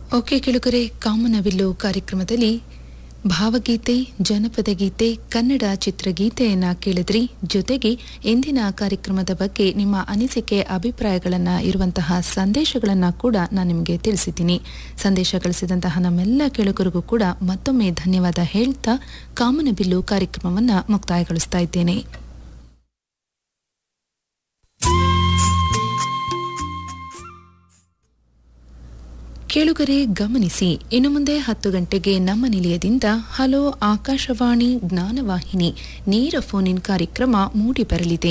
okay ಕೆಳಗರೆ ಕಾಮನವಿಲ್ಲು ಕಾರ್ಯಕ್ರಮದಲ್ಲಿ ಭಾವಗೀತೆ ಜನಪದ ಗೀತೆ ಕನ್ನಡ ಚಿತ್ರಗೀತೆಯನ್ನ ಕೇಳಿದ್ರಿ ಜೊತೆಗೆ ಇಂದಿನ ಕಾರ್ಯಕ್ರಮದ ಬಗ್ಗೆ ನಿಮ್ಮ ಅನಿಸಿಕೆ ಅಭಿಪ್ರಾಯಗಳನ್ನ ಇರುವಂತಹ ಸಂದೇಶಗಳನ್ನ ಕೂಡ ನಾನು ನಿಮಗೆ ತಿಳಿಸಿದ್ದೀನಿ ಸಂದೇಶ ಕಳಿಸಿದಂತಹ ನಮ್ಮೆಲ್ಲ ಕೆಳಗರಿಗೂ ಕೂಡ ಮತ್ತೊಮ್ಮೆ ಧನ್ಯವಾದ ಹೇಳ್ತಾ ಕಾಮನಬಿಲ್ಲು ಕಾರ್ಯಕ್ರಮವನ್ನ ಮುಕ್ತಾಯಗೊಳಿಸ್ತಾ ಇದ್ದೇನೆ ಕೇಳುಗರೆ ಗಮನಿಸಿ ಇನ್ನು ಮುಂದೆ ಹತ್ತು ಗಂಟೆಗೆ ನಮ್ಮ ನಿಲಯದಿಂದ ಹಲೋ ಆಕಾಶವಾಣಿ ಜ್ಞಾನವಾಹಿನಿ ನೇರ ಫೋನ್ ಇನ್ ಕಾರ್ಯಕ್ರಮ ಮೂಡಿಬರಲಿದೆ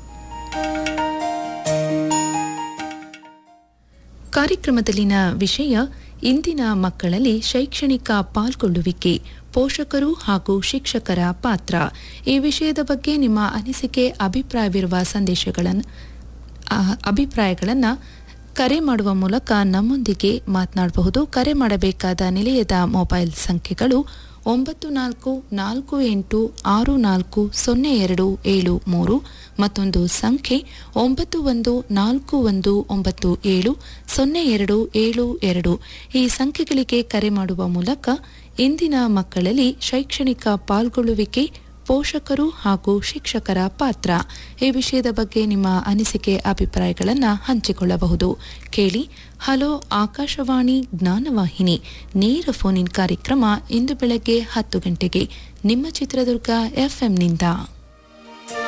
ಕಾರ್ಯಕ್ರಮದಲ್ಲಿನ ವಿಷಯ ಇಂದಿನ ಮಕ್ಕಳಲ್ಲಿ ಶೈಕ್ಷಣಿಕ ಪಾಲ್ಗೊಳ್ಳುವಿಕೆ ಪೋಷಕರು ಹಾಗೂ ಶಿಕ್ಷಕರ ಪಾತ್ರ ಈ ವಿಷಯದ ಬಗ್ಗೆ ನಿಮ್ಮ ಅನಿಸಿಕೆ ಅಭಿಪ್ರಾಯವಿರುವ ಸಂದೇಶಗಳನ್ನು ಅಭಿಪ್ರಾಯಗಳನ್ನು ಕರೆ ಮಾಡುವ ಮೂಲಕ ನಮ್ಮೊಂದಿಗೆ ಮಾತನಾಡಬಹುದು ಕರೆ ಮಾಡಬೇಕಾದ ನಿಲಯದ ಮೊಬೈಲ್ ಸಂಖ್ಯೆಗಳು ಒಂಬತ್ತು ನಾಲ್ಕು ನಾಲ್ಕು ಎಂಟು ಆರು ನಾಲ್ಕು ಸೊನ್ನೆ ಎರಡು ಏಳು ಮೂರು ಮತ್ತೊಂದು ಸಂಖ್ಯೆ ಒಂಬತ್ತು ಒಂದು ನಾಲ್ಕು ಒಂದು ಒಂಬತ್ತು ಏಳು ಸೊನ್ನೆ ಎರಡು ಏಳು ಎರಡು ಈ ಸಂಖ್ಯೆಗಳಿಗೆ ಕರೆ ಮಾಡುವ ಮೂಲಕ ಇಂದಿನ ಮಕ್ಕಳಲ್ಲಿ ಶೈಕ್ಷಣಿಕ ಪಾಲ್ಗೊಳ್ಳುವಿಕೆ ಪೋಷಕರು ಹಾಗೂ ಶಿಕ್ಷಕರ ಪಾತ್ರ ಈ ವಿಷಯದ ಬಗ್ಗೆ ನಿಮ್ಮ ಅನಿಸಿಕೆ ಅಭಿಪ್ರಾಯಗಳನ್ನು ಹಂಚಿಕೊಳ್ಳಬಹುದು ಕೇಳಿ ಹಲೋ ಆಕಾಶವಾಣಿ ಜ್ಞಾನವಾಹಿನಿ ನೇರ ಫೋನ್ ಇನ್ ಕಾರ್ಯಕ್ರಮ ಇಂದು ಬೆಳಗ್ಗೆ ಹತ್ತು ಗಂಟೆಗೆ ನಿಮ್ಮ ಚಿತ್ರದುರ್ಗ ಎಫ್ಎಂನಿಂದ